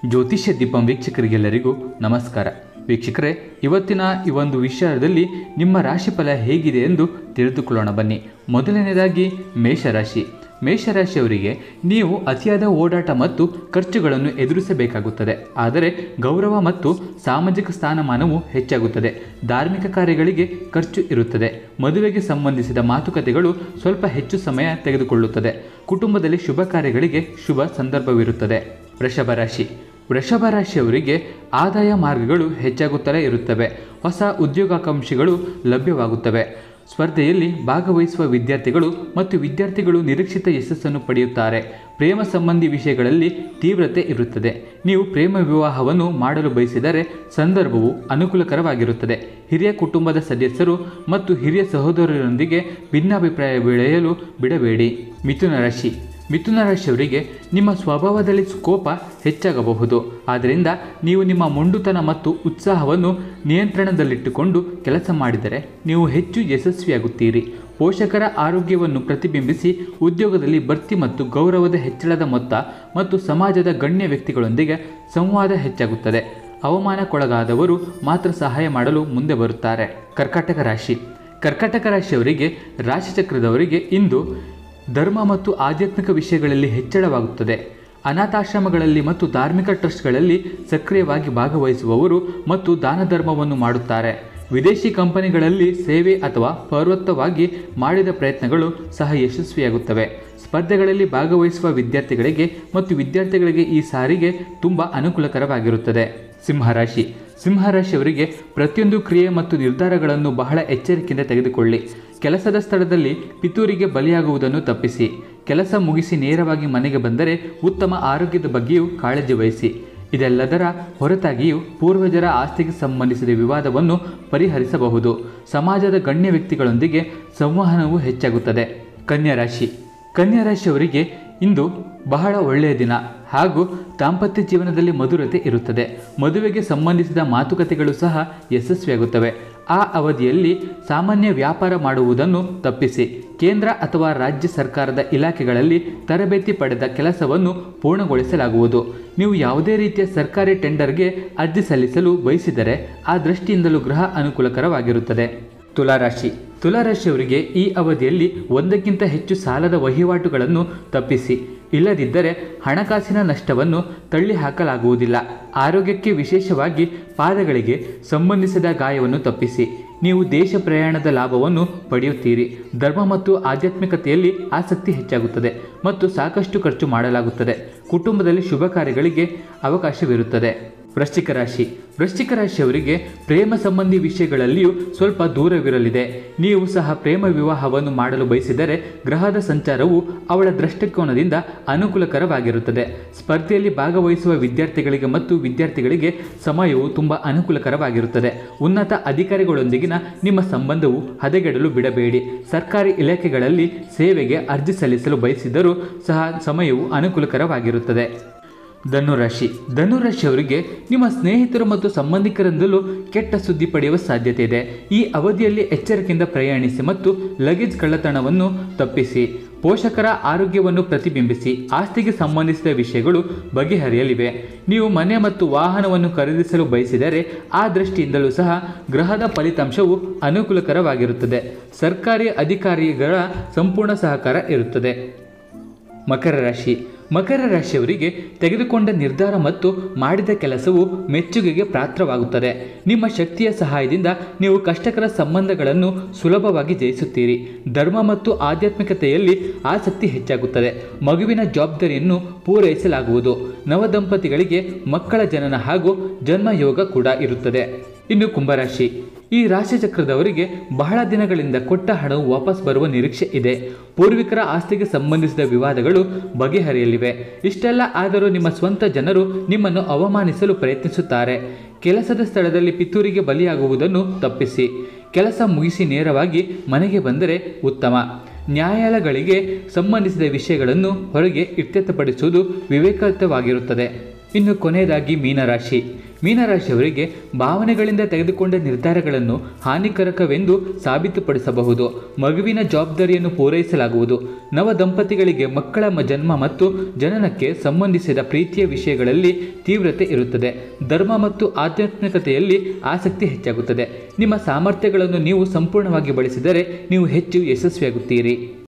ಜ್ಯೋತಿಷ್ಯ ದೀಪಂ ವೀಕ್ಷಕರಿಗೆಲ್ಲರಿಗೂ ನಮಸ್ಕಾರ ವೀಕ್ಷಕರೇ ಇವತ್ತಿನ ಈ ಒಂದು ವಿಷಯದಲ್ಲಿ ನಿಮ್ಮ ರಾಶಿಫಲ ಹೇಗಿದೆ ಎಂದು ತಿಳಿದುಕೊಳ್ಳೋಣ ಬನ್ನಿ ಮೊದಲನೇದಾಗಿ ಮೇಷರಾಶಿ ಮೇಷರಾಶಿಯವರಿಗೆ ನೀವು ಅತಿಯಾದ ಓಡಾಟ ಮತ್ತು ಖರ್ಚುಗಳನ್ನು ಎದುರಿಸಬೇಕಾಗುತ್ತದೆ ಆದರೆ ಗೌರವ ಮತ್ತು ಸಾಮಾಜಿಕ ಸ್ಥಾನಮಾನವು ಹೆಚ್ಚಾಗುತ್ತದೆ ಧಾರ್ಮಿಕ ಕಾರ್ಯಗಳಿಗೆ ಖರ್ಚು ಇರುತ್ತದೆ ಮದುವೆಗೆ ಸಂಬಂಧಿಸಿದ ಮಾತುಕತೆಗಳು ಸ್ವಲ್ಪ ಹೆಚ್ಚು ಸಮಯ ತೆಗೆದುಕೊಳ್ಳುತ್ತದೆ ಕುಟುಂಬದಲ್ಲಿ ಶುಭ ಕಾರ್ಯಗಳಿಗೆ ಶುಭ ಸಂದರ್ಭವಿರುತ್ತದೆ ವೃಷಭ ರಾಶಿ ವೃಷಭ ರಾಶಿಯವರಿಗೆ ಆದಾಯ ಮಾರ್ಗಗಳು ಹೆಚ್ಚಾಗುತ್ತಲೇ ಇರುತ್ತವೆ ಹೊಸ ಉದ್ಯೋಗಾಕಾಂಕ್ಷಿಗಳು ಲಭ್ಯವಾಗುತ್ತವೆ ಸ್ಪರ್ಧೆಯಲ್ಲಿ ಭಾಗವಹಿಸುವ ವಿದ್ಯಾರ್ಥಿಗಳು ಮತ್ತು ವಿದ್ಯಾರ್ಥಿಗಳು ನಿರೀಕ್ಷಿತ ಯಶಸ್ಸನ್ನು ಪಡೆಯುತ್ತಾರೆ ಪ್ರೇಮ ಸಂಬಂಧಿ ವಿಷಯಗಳಲ್ಲಿ ತೀವ್ರತೆ ಇರುತ್ತದೆ ನೀವು ಪ್ರೇಮ ವಿವಾಹವನ್ನು ಮಾಡಲು ಬಯಸಿದರೆ ಸಂದರ್ಭವು ಅನುಕೂಲಕರವಾಗಿರುತ್ತದೆ ಹಿರಿಯ ಕುಟುಂಬದ ಸದಸ್ಯರು ಮತ್ತು ಹಿರಿಯ ಸಹೋದರರೊಂದಿಗೆ ಭಿನ್ನಾಭಿಪ್ರಾಯ ಬೆಳೆಯಲು ಬಿಡಬೇಡಿ ಮಿಥುನ ರಾಶಿ ಮಿಥುನ ರಾಶಿಯವರಿಗೆ ನಿಮ್ಮ ಸ್ವಭಾವದಲ್ಲಿ ಕೋಪ ಹೆಚ್ಚಾಗಬಹುದು ಆದ್ದರಿಂದ ನೀವು ನಿಮ್ಮ ಮೊಂಡುತನ ಮತ್ತು ಉತ್ಸಾಹವನ್ನು ನಿಯಂತ್ರಣದಲ್ಲಿಟ್ಟುಕೊಂಡು ಕೆಲಸ ಮಾಡಿದರೆ ನೀವು ಹೆಚ್ಚು ಯಶಸ್ವಿಯಾಗುತ್ತೀರಿ ಪೋಷಕರ ಆರೋಗ್ಯವನ್ನು ಪ್ರತಿಬಿಂಬಿಸಿ ಉದ್ಯೋಗದಲ್ಲಿ ಬಡ್ತಿ ಮತ್ತು ಗೌರವದ ಹೆಚ್ಚಳದ ಮೊತ್ತ ಮತ್ತು ಸಮಾಜದ ಗಣ್ಯ ವ್ಯಕ್ತಿಗಳೊಂದಿಗೆ ಸಂವಾದ ಹೆಚ್ಚಾಗುತ್ತದೆ ಅವಮಾನಕ್ಕೊಳಗಾದವರು ಮಾತ್ರ ಸಹಾಯ ಮಾಡಲು ಮುಂದೆ ಬರುತ್ತಾರೆ ಕರ್ಕಾಟಕ ರಾಶಿ ಕರ್ಕಾಟಕ ರಾಶಿಯವರಿಗೆ ರಾಶಿಚಕ್ರದವರಿಗೆ ಇಂದು ಧರ್ಮ ಮತ್ತು ಆಧ್ಯಾತ್ಮಿಕ ವಿಷಯಗಳಲ್ಲಿ ಹೆಚ್ಚಳವಾಗುತ್ತದೆ ಅನಾಥಾಶ್ರಮಗಳಲ್ಲಿ ಮತ್ತು ಧಾರ್ಮಿಕ ಟ್ರಸ್ಟ್ಗಳಲ್ಲಿ ಸಕ್ರಿಯವಾಗಿ ಭಾಗವಹಿಸುವವರು ಮತ್ತು ದಾನ ಧರ್ಮವನ್ನು ಮಾಡುತ್ತಾರೆ ವಿದೇಶಿ ಕಂಪನಿಗಳಲ್ಲಿ ಸೇವೆ ಅಥವಾ ಪರ್ವತವಾಗಿ ಮಾಡಿದ ಪ್ರಯತ್ನಗಳು ಸಹ ಯಶಸ್ವಿಯಾಗುತ್ತವೆ ಸ್ಪರ್ಧೆಗಳಲ್ಲಿ ಭಾಗವಹಿಸುವ ವಿದ್ಯಾರ್ಥಿಗಳಿಗೆ ಮತ್ತು ವಿದ್ಯಾರ್ಥಿಗಳಿಗೆ ಈ ಸಾರಿಗೆ ತುಂಬ ಅನುಕೂಲಕರವಾಗಿರುತ್ತದೆ ಸಿಂಹರಾಶಿ ಸಿಂಹರಾಶಿಯವರಿಗೆ ಪ್ರತಿಯೊಂದು ಕ್ರಿಯೆ ಮತ್ತು ನಿರ್ಧಾರಗಳನ್ನು ಬಹಳ ಎಚ್ಚರಿಕೆಯಿಂದ ತೆಗೆದುಕೊಳ್ಳಿ ಕೆಲಸದ ಸ್ಥಳದಲ್ಲಿ ಪಿತೂರಿಗೆ ಬಲಿಯಾಗುವುದನ್ನು ತಪ್ಪಿಸಿ ಕೆಲಸ ಮುಗಿಸಿ ನೇರವಾಗಿ ಮನೆಗೆ ಬಂದರೆ ಉತ್ತಮ ಆರೋಗ್ಯದ ಬಗ್ಗೆಯೂ ಕಾಳಜಿ ವಹಿಸಿ ಇದೆಲ್ಲದರ ಹೊರತಾಗಿಯೂ ಪೂರ್ವಜರ ಆಸ್ತಿಗೆ ಸಂಬಂಧಿಸಿದ ವಿವಾದವನ್ನು ಪರಿಹರಿಸಬಹುದು ಸಮಾಜದ ಗಣ್ಯ ವ್ಯಕ್ತಿಗಳೊಂದಿಗೆ ಸಂವಹನವು ಹೆಚ್ಚಾಗುತ್ತದೆ ಕನ್ಯಾ ರಾಶಿ ಕನ್ಯಾ ರಾಶಿಯವರಿಗೆ ಇಂದು ಬಹಳ ಒಳ್ಳೆಯ ದಿನ ಹಾಗೂ ದಾಂಪತ್ಯ ಜೀವನದಲ್ಲಿ ಮಧುರತೆ ಇರುತ್ತದೆ ಮದುವೆಗೆ ಸಂಬಂಧಿಸಿದ ಮಾತುಕತೆಗಳು ಸಹ ಯಶಸ್ವಿಯಾಗುತ್ತವೆ ಆ ಅವಧಿಯಲ್ಲಿ ಸಾಮಾನ್ಯ ವ್ಯಾಪಾರ ಮಾಡುವುದನ್ನು ತಪ್ಪಿಸಿ ಕೇಂದ್ರ ಅಥವಾ ರಾಜ್ಯ ಸರ್ಕಾರದ ಇಲಾಖೆಗಳಲ್ಲಿ ತರಬೇತಿ ಪಡೆದ ಕೆಲಸವನ್ನು ಪೂರ್ಣಗೊಳಿಸಲಾಗುವುದು ನೀವು ಯಾವುದೇ ರೀತಿಯ ಸರ್ಕಾರಿ ಟೆಂಡರ್ಗೆ ಅರ್ಜಿ ಸಲ್ಲಿಸಲು ಬಯಸಿದರೆ ಆ ದೃಷ್ಟಿಯಿಂದಲೂ ಗೃಹ ಅನುಕೂಲಕರವಾಗಿರುತ್ತದೆ ತುಲಾರಾಶಿ ತುಲಾರಾಶಿಯವರಿಗೆ ಈ ಅವಧಿಯಲ್ಲಿ ಒಂದಕ್ಕಿಂತ ಹೆಚ್ಚು ಸಾಲದ ವಹಿವಾಟುಗಳನ್ನು ತಪ್ಪಿಸಿ ಇಲ್ಲದಿದ್ದರೆ ಹಣಕಾಸಿನ ನಷ್ಟವನ್ನು ತಳ್ಳಿ ಹಾಕಲಾಗುವುದಿಲ್ಲ ಆರೋಗ್ಯಕ್ಕೆ ವಿಶೇಷವಾಗಿ ಪಾದಗಳಿಗೆ ಸಂಬಂಧಿಸಿದ ಗಾಯವನ್ನು ತಪ್ಪಿಸಿ ನೀವು ದೇಶ ಪ್ರಯಾಣದ ಲಾಭವನ್ನು ಪಡೆಯುತ್ತೀರಿ ಧರ್ಮ ಮತ್ತು ಆಧ್ಯಾತ್ಮಿಕತೆಯಲ್ಲಿ ಆಸಕ್ತಿ ಹೆಚ್ಚಾಗುತ್ತದೆ ಮತ್ತು ಸಾಕಷ್ಟು ಖರ್ಚು ಮಾಡಲಾಗುತ್ತದೆ ಕುಟುಂಬದಲ್ಲಿ ಶುಭ ಕಾರ್ಯಗಳಿಗೆ ಅವಕಾಶವಿರುತ್ತದೆ ವೃಶ್ಚಿಕ ರಾಶಿ ವೃಶ್ಚಿಕ ರಾಶಿಯವರಿಗೆ ಪ್ರೇಮ ಸಂಬಂಧಿ ವಿಷಯಗಳಲ್ಲಿಯೂ ಸ್ವಲ್ಪ ದೂರವಿರಲಿದೆ ನೀವು ಸಹ ಪ್ರೇಮ ವಿವಾಹವನ್ನು ಮಾಡಲು ಬಯಸಿದರೆ ಗ್ರಹದ ಸಂಚಾರವು ಅವಳ ದೃಷ್ಟಿಕೋನದಿಂದ ಅನುಕೂಲಕರವಾಗಿರುತ್ತದೆ ಸ್ಪರ್ಧೆಯಲ್ಲಿ ಭಾಗವಹಿಸುವ ವಿದ್ಯಾರ್ಥಿಗಳಿಗೆ ಮತ್ತು ವಿದ್ಯಾರ್ಥಿಗಳಿಗೆ ಸಮಯವು ತುಂಬ ಅನುಕೂಲಕರವಾಗಿರುತ್ತದೆ ಉನ್ನತ ಅಧಿಕಾರಿಗಳೊಂದಿಗಿನ ನಿಮ್ಮ ಸಂಬಂಧವು ಹದಗೆಡಲು ಬಿಡಬೇಡಿ ಸರ್ಕಾರಿ ಇಲಾಖೆಗಳಲ್ಲಿ ಸೇವೆಗೆ ಅರ್ಜಿ ಸಲ್ಲಿಸಲು ಬಯಸಿದರೂ ಸಹ ಸಮಯವು ಅನುಕೂಲಕರವಾಗಿರುತ್ತದೆ ಧನುರಾಶಿ ಧನುರಾಶಿಯವರಿಗೆ ನಿಮ್ಮ ಸ್ನೇಹಿತರು ಮತ್ತು ಸಂಬಂಧಿಕರಿಂದಲೂ ಕೆಟ್ಟ ಸುದ್ದಿ ಪಡೆಯುವ ಸಾಧ್ಯತೆ ಇದೆ ಈ ಅವಧಿಯಲ್ಲಿ ಎಚ್ಚರಿಕೆಯಿಂದ ಪ್ರಯಾಣಿಸಿ ಮತ್ತು ಲಗೇಜ್ ಕಳ್ಳತನವನ್ನು ತಪ್ಪಿಸಿ ಪೋಷಕರ ಆರೋಗ್ಯವನ್ನು ಪ್ರತಿಬಿಂಬಿಸಿ ಆಸ್ತಿಗೆ ಸಂಬಂಧಿಸಿದ ವಿಷಯಗಳು ಬಗೆಹರಿಯಲಿವೆ ನೀವು ಮನೆ ಮತ್ತು ವಾಹನವನ್ನು ಖರೀದಿಸಲು ಬಯಸಿದರೆ ಆ ದೃಷ್ಟಿಯಿಂದಲೂ ಸಹ ಗ್ರಹದ ಫಲಿತಾಂಶವು ಅನುಕೂಲಕರವಾಗಿರುತ್ತದೆ ಸರ್ಕಾರಿ ಅಧಿಕಾರಿಗಳ ಸಂಪೂರ್ಣ ಸಹಕಾರ ಇರುತ್ತದೆ ಮಕರ ರಾಶಿ ಮಕರ ರಾಶಿಯವರಿಗೆ ತೆಗೆದುಕೊಂಡ ನಿರ್ಧಾರ ಮತ್ತು ಮಾಡಿದ ಕೆಲಸವು ಮೆಚ್ಚುಗೆಗೆ ಪಾತ್ರವಾಗುತ್ತದೆ ನಿಮ್ಮ ಶಕ್ತಿಯ ಸಹಾಯದಿಂದ ನೀವು ಕಷ್ಟಕರ ಸಂಬಂಧಗಳನ್ನು ಸುಲಭವಾಗಿ ಜಯಿಸುತ್ತೀರಿ ಧರ್ಮ ಮತ್ತು ಆಧ್ಯಾತ್ಮಿಕತೆಯಲ್ಲಿ ಆಸಕ್ತಿ ಹೆಚ್ಚಾಗುತ್ತದೆ ಮಗುವಿನ ಜವಾಬ್ದಾರಿಯನ್ನು ಪೂರೈಸಲಾಗುವುದು ನವದಂಪತಿಗಳಿಗೆ ಮಕ್ಕಳ ಜನನ ಹಾಗೂ ಜನ್ಮ ಯೋಗ ಕೂಡ ಇರುತ್ತದೆ ಇನ್ನು ಕುಂಭರಾಶಿ ಈ ರಾಶಿಚಕ್ರದವರಿಗೆ ಬಹಳ ದಿನಗಳಿಂದ ಕೊಟ್ಟ ಹಣವು ವಾಪಸ್ ಬರುವ ನಿರೀಕ್ಷೆ ಇದೆ ಪೂರ್ವಿಕರ ಆಸ್ತಿಗೆ ಸಂಬಂಧಿಸಿದ ವಿವಾದಗಳು ಬಗೆಹರಿಯಲಿವೆ ಇಷ್ಟೆಲ್ಲ ಆದರೂ ನಿಮ್ಮ ಸ್ವಂತ ಜನರು ನಿಮ್ಮನ್ನು ಅವಮಾನಿಸಲು ಪ್ರಯತ್ನಿಸುತ್ತಾರೆ ಕೆಲಸದ ಸ್ಥಳದಲ್ಲಿ ಪಿತೂರಿಗೆ ಬಲಿಯಾಗುವುದನ್ನು ತಪ್ಪಿಸಿ ಕೆಲಸ ಮುಗಿಸಿ ನೇರವಾಗಿ ಮನೆಗೆ ಬಂದರೆ ಉತ್ತಮ ನ್ಯಾಯಾಲಯಗಳಿಗೆ ಸಂಬಂಧಿಸಿದ ವಿಷಯಗಳನ್ನು ಹೊರಗೆ ಇತ್ಯರ್ಥಪಡಿಸುವುದು ವಿವೇಕಯುತವಾಗಿರುತ್ತದೆ ಇನ್ನು ಕೊನೆಯದಾಗಿ ಮೀನರಾಶಿ ಮೀನರಾಶಿಯವರಿಗೆ ಭಾವನೆಗಳಿಂದ ತೆಗೆದುಕೊಂಡ ನಿರ್ಧಾರಗಳನ್ನು ಹಾನಿಕರಕವೆಂದು ಸಾಬೀತುಪಡಿಸಬಹುದು ಮಗುವಿನ ಜವಾಬ್ದಾರಿಯನ್ನು ಪೂರೈಸಲಾಗುವುದು ನವ ದಂಪತಿಗಳಿಗೆ ಮಕ್ಕಳ ಮ- ಜನ್ಮ ಮತ್ತು ಜನನಕ್ಕೆ ಸಂಬಂಧಿಸಿದ ಪ್ರೀತಿಯ ವಿಷಯಗಳಲ್ಲಿ ತೀವ್ರತೆ ಇರುತ್ತದೆ ಧರ್ಮ ಮತ್ತು ಆಧ್ಯಾತ್ಮಿಕತೆಯಲ್ಲಿ ಆಸಕ್ತಿ ಹೆಚ್ಚಾಗುತ್ತದೆ ನಿಮ್ಮ ಸಾಮರ್ಥ್ಯಗಳನ್ನು ನೀವು ಸಂಪೂರ್ಣವಾಗಿ ಬಳಸಿದರೆ ನೀವು ಹೆಚ್ಚು ಯಶಸ್ವಿಯಾಗುತ್ತೀರಿ